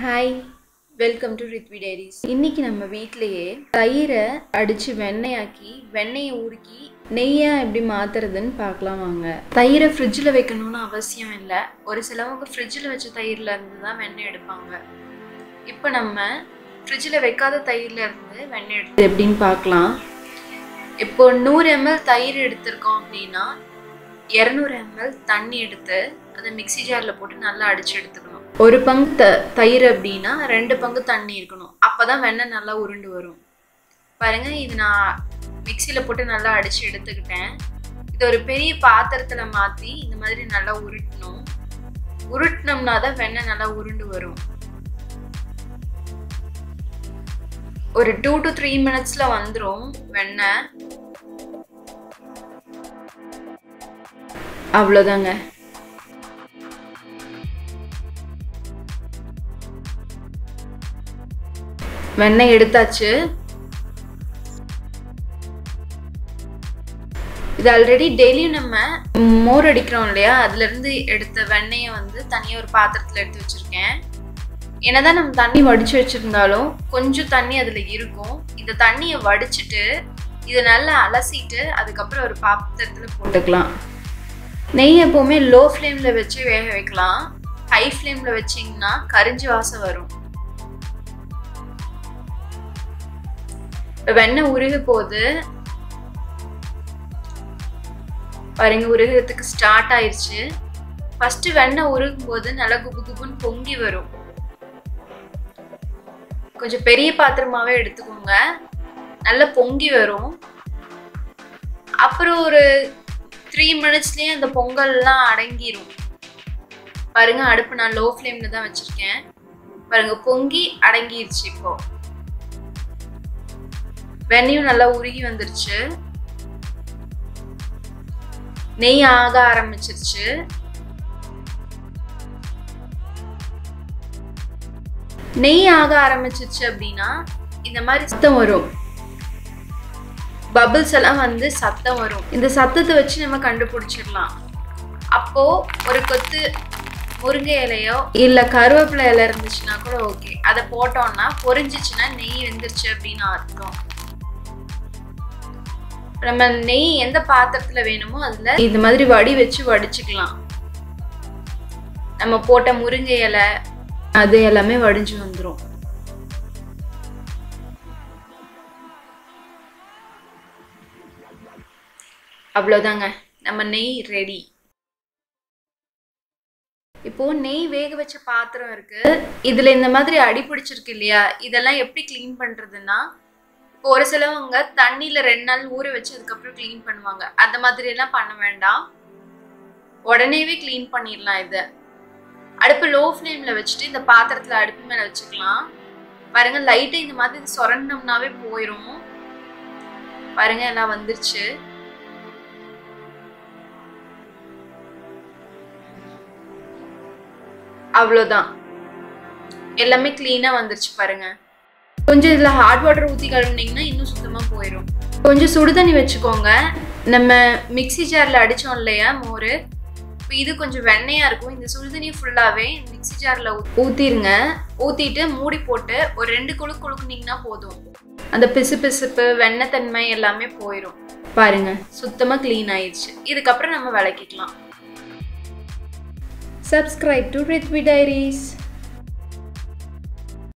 Hi welcome to Rithvi diaries இன்னைக்கு நம்ம வீட்டிலேயே தயிரை அடித்து வெண்ணெயாக்கி வெண்ணெயை உருக்கி நெய்யா எப்படி மாத்துறதுன்னு பார்க்கலாம் வாங்க தயிரை ஃப்ரிட்ஜில் வைக்கணும்னு அவசியம் இல்லை ஒரு சிலவங்க ஃப்ரிட்ஜில் வச்ச தயிரில் இருந்து தான் வெண்ணெய் எடுப்பாங்க இப்போ நம்ம ஃப்ரிட்ஜில் வைக்காத தயிரில் இருந்து வெண்ணெய் எடுத்து எப்படின்னு பார்க்கலாம் இப்போ நூறு எம்எல் தயிர் எடுத்திருக்கோம் அப்படின்னா இரநூறு எம்எல் தண்ணி எடுத்து அதை மிக்ஸி ஜாரில் போட்டு நல்லா அடிச்சு எடுத்துக்கணும் ஒரு பங்கு த தயிர் அப்படின்னா ரெண்டு பங்கு தண்ணி இருக்கணும் அப்பதான் வெண்ணெய் நல்லா உருண்டு வரும் பாருங்க இது நான் மிக்சியில் போட்டு நல்லா அடிச்சு எடுத்துக்கிட்டேன் இது ஒரு பெரிய பாத்திரத்தில் மாற்றி இந்த மாதிரி நல்லா உருட்டணும் உருட்டினோம்னா தான் வெண்ணெய் நல்லா உருண்டு வரும் ஒரு டூ டு த்ரீ மினிட்ஸில் வந்துடும் வெண்ணெய் அவ்வளோதாங்க வெண்ணெய் எடுத்தாச்சு இது ஆல்ரெடி டெய்லியும் நம்ம மோர் அடிக்கிறோம் இல்லையா அதுலேருந்து எடுத்த வெண்ணெயை வந்து தனியாக ஒரு பாத்திரத்தில் எடுத்து வச்சுருக்கேன் என்னதான் நம்ம தண்ணி வடிச்சு வச்சுருந்தாலும் கொஞ்சம் தண்ணி அதில் இருக்கும் இந்த தண்ணியை வடிச்சிட்டு இதை நல்லா அலசிட்டு அதுக்கப்புறம் ஒரு பாத்திரத்தில் போட்டுக்கலாம் நெய் எப்போவுமே லோ ஃப்ளேமில் வச்சு வேக வைக்கலாம் ஹை ஃப்ளேமில் வச்சிங்கன்னா கரிஞ்சு வாசம் வரும் இப்போ வெண்ணெய் உருக போகுது பாருங்க உருகிறதுக்கு ஸ்டார்ட் ஆயிடுச்சு ஃபர்ஸ்ட் வெண்ணெய் உருகும் போது நல்லா குபு குபுன்னு பொங்கி வரும் கொஞ்சம் பெரிய பாத்திரமாவே எடுத்துக்கோங்க நல்லா பொங்கி வரும் அப்புறம் ஒரு த்ரீ மினிட்ஸ்லயே அந்த பொங்கல்லாம் அடங்கிரும் பாருங்க அடுப்பு நான் லோ ஃப்ளேம்ல தான் வச்சிருக்கேன் பாருங்க பொங்கி அடங்கிருச்சு இப்போ வெண்ணையும் நல்லா உருகி வந்துருச்சு நெய் ஆக ஆரம்பிச்சிருச்சு நெய் ஆக ஆரம்பிச்சிருச்சு அப்படின்னா இந்த மாதிரி சத்தம் வரும் பபிள்ஸ் எல்லாம் வந்து சத்தம் வரும் இந்த சத்தத்தை வச்சு நம்ம கண்டுபிடிச்சிடலாம் அப்போ ஒரு கொத்து முருங்கை இலையோ இல்ல கருவேப்பிலை இலை இருந்துச்சுன்னா கூட ஓகே அதை போட்டோம்னா பொரிஞ்சிச்சுன்னா நெய் வெந்துருச்சு அப்படின்னு அர்த்தம் நம்ம நெய் எந்த பாத்திரத்துல வேணுமோ அதுல இந்த மாதிரி வடி வச்சு வடிச்சுக்கலாம் நம்ம போட்ட முருங்கை இலை அது எல்லாமே வடிஞ்சு வந்துடும் அவ்வளோதாங்க நம்ம நெய் ரெடி இப்போ நெய் வேக வச்ச பாத்திரம் இருக்கு இதுல இந்த மாதிரி அடி பிடிச்சிருக்கு இல்லையா இதெல்லாம் எப்படி க்ளீன் பண்றதுன்னா இப்போ ஒரு சிலவங்க தண்ணியில ரெண்டு நாள் ஊற வச்சு அதுக்கப்புறம் க்ளீன் பண்ணுவாங்க அந்த மாதிரி எல்லாம் பண்ண வேண்டாம் உடனேவே க்ளீன் பண்ணிடலாம் இதை அடுப்பு லோ ஃப்ளேம்ல வச்சுட்டு இந்த பாத்திரத்துல அடுப்பு மேல வச்சுக்கலாம் பாருங்க லைட்டா இந்த மாதிரி சொரண்டோம்னாவே போயிடும் பாருங்க எல்லாம் வந்துருச்சு அவ்வளோதான் எல்லாமே க்ளீனாக வந்துருச்சு பாருங்க கொஞ்சம் இதில் ஹாட் வாட்டர் ஊற்றி கழுவுனீங்கன்னா இன்னும் சுத்தமாக போயிடும் கொஞ்சம் சுடு தண்ணி வச்சுக்கோங்க நம்ம மிக்சி ஜாரில் அடித்தோம் இல்லையா மோர் இப்போ இது கொஞ்சம் வெண்ணையாக இருக்கும் இந்த சுடுதண்ணி ஃபுல்லாகவே மிக்சி ஜாரில் ஊற்றிருங்க ஊற்றிட்டு மூடி போட்டு ஒரு ரெண்டு குழு குழுக்குனீங்கன்னா போதும் அந்த பிசு பிசுப்பு வெண்ணெய் தன்மை எல்லாமே போயிடும் பாருங்க சுத்தமாக க்ளீன் ஆயிடுச்சு இதுக்கப்புறம் நம்ம விளக்கிக்கலாம் Subscribe to Ritvi Diaries.